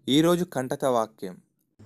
ఈరోజు కంటక వాక్యం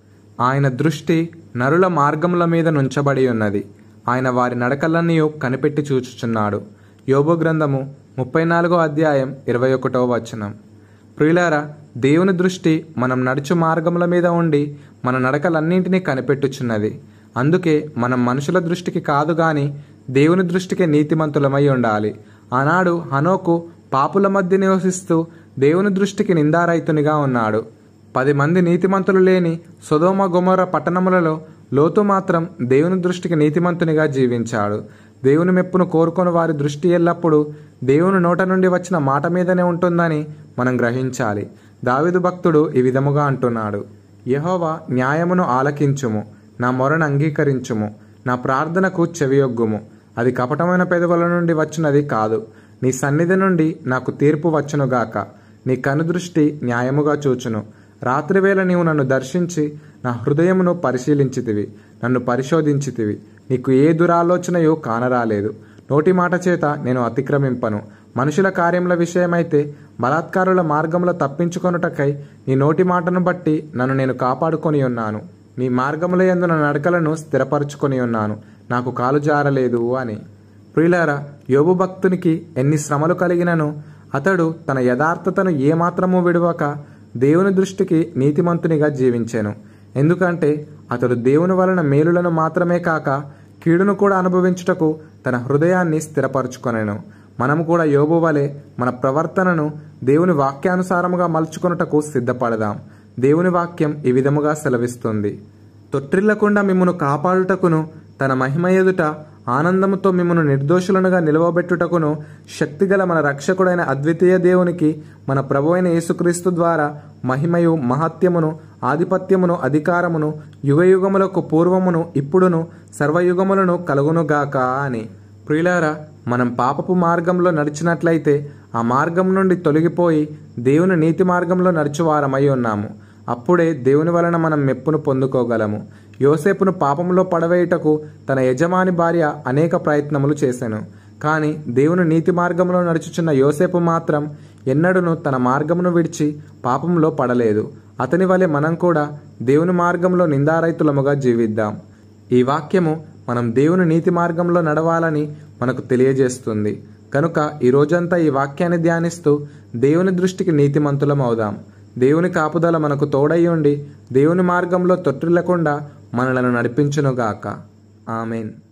ఆయన దృష్టి నరుల మార్గముల మీద నుంచబడి ఉన్నది ఆయన వారి నడకలన్నీ కనిపెట్టి చూచుచున్నాడు యోబు గ్రంథము ముప్పై నాలుగో అధ్యాయం ఇరవై ఒకటో వచనం ప్రియులారా దేవుని దృష్టి మనం నడుచు మార్గముల మీద ఉండి మన నడకలన్నింటినీ కనిపెట్టుచున్నది అందుకే మనం మనుషుల దృష్టికి కాదు గాని దేవుని దృష్టికి నీతిమంతులమై ఉండాలి ఆనాడు హనోకు పాపుల మధ్య నివసిస్తూ దేవుని దృష్టికి నిందారైతునిగా ఉన్నాడు పది మంది నీతిమంతులు లేని సొదోమ గొమొర పట్టణములలో లోతు మాత్రం దేవుని దృష్టికి నీతిమంతునిగా జీవించాడు దేవుని మెప్పును కోరుకొని వారి దృష్టి ఎల్లప్పుడూ దేవుని నోట నుండి వచ్చిన మాట మీదనే ఉంటుందని మనం గ్రహించాలి దావిదు భక్తుడు ఈ విధముగా అంటున్నాడు యహోవా న్యాయమును ఆలకించుము నా మొరను అంగీకరించుము నా ప్రార్థనకు చెవియొగ్గుము అది కపటమైన పెదవుల నుండి వచ్చినది కాదు నీ సన్నిధి నుండి నాకు తీర్పు వచ్చునుగాక నీ కనుదృష్టి న్యాయముగా చూచును రాత్రివేళ నీవు నన్ను దర్శించి నా హృదయమును పరిశీలించితివి నన్ను పరిశోధించితివి నీకు ఏ దురాలోచనయో కానరాలేదు నోటి మాట చేత నేను అతిక్రమింపను మనుషుల కార్యముల విషయమైతే బలాత్కారుల మార్గంలో తప్పించుకొనుటకై నీ నోటి మాటను బట్టి నన్ను నేను కాపాడుకొని ఉన్నాను నీ మార్గముల యందు నా నడకలను స్థిరపరచుకొని ఉన్నాను నాకు కాలు జారలేదు అని ప్రియులారా యోబు భక్తునికి ఎన్ని శ్రమలు కలిగినను అతడు తన యథార్థతను ఏమాత్రము విడవక దేవుని దృష్టికి నీతిమంతునిగా జీవించాను ఎందుకంటే అతడు దేవుని వలన మేలులను మాత్రమే కాక కీడును కూడా అనుభవించుటకు తన హృదయాన్ని స్థిరపరచుకొనెను మనము కూడా యోబు వలె మన ప్రవర్తనను దేవుని వాక్యానుసారముగా మలుచుకొనుటకు సిద్ధపడదాం దేవుని వాక్యం ఈ విధముగా సెలవిస్తుంది తొట్టిల్లకుండా మిమ్మను కాపాడుటకును తన మహిమ ఎదుట ఆనందముతో మిమ్మను నిర్దోషులనుగా నిలవబెట్టుటకును శక్తిగల మన రక్షకుడైన అద్వితీయ దేవునికి మన ప్రభు అయిన యేసుక్రీస్తు ద్వారా మహిమయు మహత్యమును ఆధిపత్యమును అధికారమును యుగయుగములకు పూర్వమును ఇప్పుడును సర్వయుగములను కలుగునుగాక అని ప్రియులారా మనం పాపపు మార్గంలో నడిచినట్లయితే ఆ మార్గం నుండి తొలగిపోయి దేవుని నీతి మార్గంలో నడుచువారమై ఉన్నాము అప్పుడే దేవుని వలన మనం మెప్పును పొందుకోగలము యోసేపును పాపంలో పడవేయుటకు తన యజమాని భార్య అనేక ప్రయత్నములు చేశాను కానీ దేవుని నీతి మార్గంలో నడుచుచున్న యోసేపు మాత్రం ఎన్నడూను తన మార్గమును విడిచి పాపంలో పడలేదు అతని వలె మనం కూడా దేవుని మార్గంలో నిందారైతులముగా జీవిద్దాం ఈ వాక్యము మనం దేవుని నీతి మార్గంలో నడవాలని మనకు తెలియజేస్తుంది కనుక ఈ రోజంతా ఈ వాక్యాన్ని ధ్యానిస్తూ దేవుని దృష్టికి నీతిమంతులం అవుదాం దేవుని కాపుదల మనకు తోడై ఉండి దేవుని మార్గంలో తొట్టిల్లకుండా మనలను నడిపించునుగాక ఆమెన్